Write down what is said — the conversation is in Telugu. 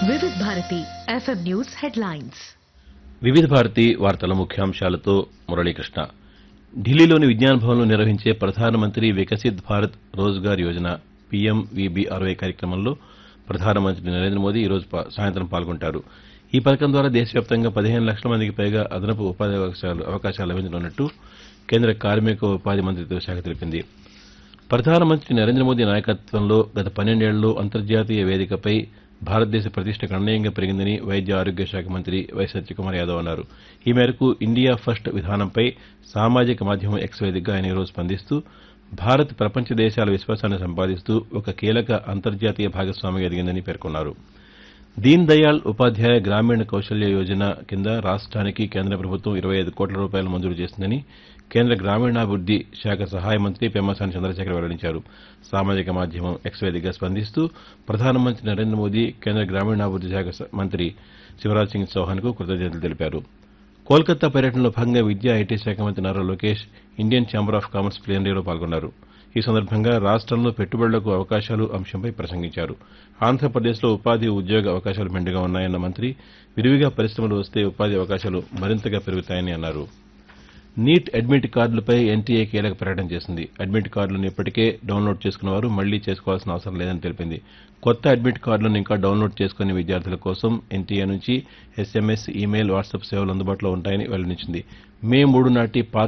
వివిధ భారతి ఎఫ్ఎం న్యూస్ హెడ్లైన్స్ వివిధ భారతి వార్తల ముఖ్యాంశాలతో మురళీకృష్ణ ఢిల్లీలోని విజ్ఞాన్ భవన్లో నిర్వహించే ప్రధానమంత్రి వికసిత్ భారత్ రోజ్గార్ యోజన పీఎంవీబీఆర్వై కార్యక్రమంలో ప్రధానమంత్రి నరేంద్ర మోదీ ఈరోజు పా- సాయంత్రం పాల్గొంటారు ఈ పథకం ద్వారా దేశవ్యాప్తంగా పదిహేను లక్షల మందికి పైగా అదనపు ఉపాధి అవకాశాలు అవకాశాలు లభించనున్నట్టు కేంద్ర కార్మిక ఉపాధి మంత్రిత్వ శాఖ తెలిపింది ప్రధానమంత్రి నరేంద్ర మోదీ నాయకత్వంలో గత పన్నెండేళ్లలో అంతర్జాతీయ వేదికపై భారతదేశ ప్రతిష్ట గణనీయంగా పెరిగిందని వైద్య ఆరోగ్య శాఖ మంత్రి వై సత్యకుమార్ యాదవ్ అన్నారు ఈ మేరకు ఇండియా ఫస్ట్ విధానంపై సామాజిక మాధ్యమం ఎక్స్ వేదికగా ఆయన ఈరోజు స్పందిస్తూ భారత్ ప్రపంచ దేశాల విశ్వాసాన్ని సంపాదిస్తూ ఒక కీలక అంతర్జాతీయ భాగస్వామిగా ఎదిగిందని పేర్కొన్నారు దీన్ దయాళ్ ఉపాధ్యాయ గ్రామీణ కౌశల్య యోజన కింద రాష్ట్రానికి కేంద్ర ప్రభుత్వం ఇరవై ఐదు కోట్ల రూపాయలు మంజూరు చేసిందని కేంద్ర గ్రామీణాభివృద్ది శాఖ సహాయ మంత్రి పెమ్మసాని చంద్రశేఖర్ వెల్లడించారు సామాజిక మాధ్యమం ఎక్స్ వేదికగా స్పందిస్తూ ప్రధానమంత్రి నరేంద్ర మోదీ కేంద్ర గ్రామీణాభివృద్ది శాఖ స- మంత్రి శివరాజ్ సింగ్ చౌహాన్కు కృతజ్ఞతలు తెలిపారు కోల్కతా పర్యటనలో భాగంగా విద్యా ఐటీ శాఖ మంత్రి Nara Lokesh Indian chamber of commerce ప్లేనరీలో పాల్గొన్నారు ఈ సందర్భంగా రాష్ట్రంలో పెట్టుబడులకు అవకాశాలు అంశంపై ప్రసంగించారు ఆంధ్రప్రదేశ్లో ఉపాధి ఉద్యోగ అవకాశాలు మెండుగా ఉన్నాయన్న మంత్రి విరివిగా పరిశ్రమలు వస్తే ఉపాధి అవకాశాలు మరింతగా పెరుగుతాయని అన్నారు నీట్ అడ్మిట్ కార్డులపై ఎన్టీఏ కీలక ప్రకటన చేసింది అడ్మిట్ కార్డులను ఇప్పటికే డౌన్లోడ్ చేసుకున్న వారు మళ్లీ చేసుకోవాల్సిన అవసరం లేదని తెలిపింది కొత్త అడ్మిట్ కార్డులను ఇంకా డౌన్లోడ్ చేసుకునే విద్యార్థుల కోసం ఎన్టీఏ నుంచి ఎస్ఎంఎస్ ఈమెయిల్ వాట్సాప్ సేవలు అందుబాటులో ఉంటాయని వెల్లడించింది మే మూడు నాటి పాత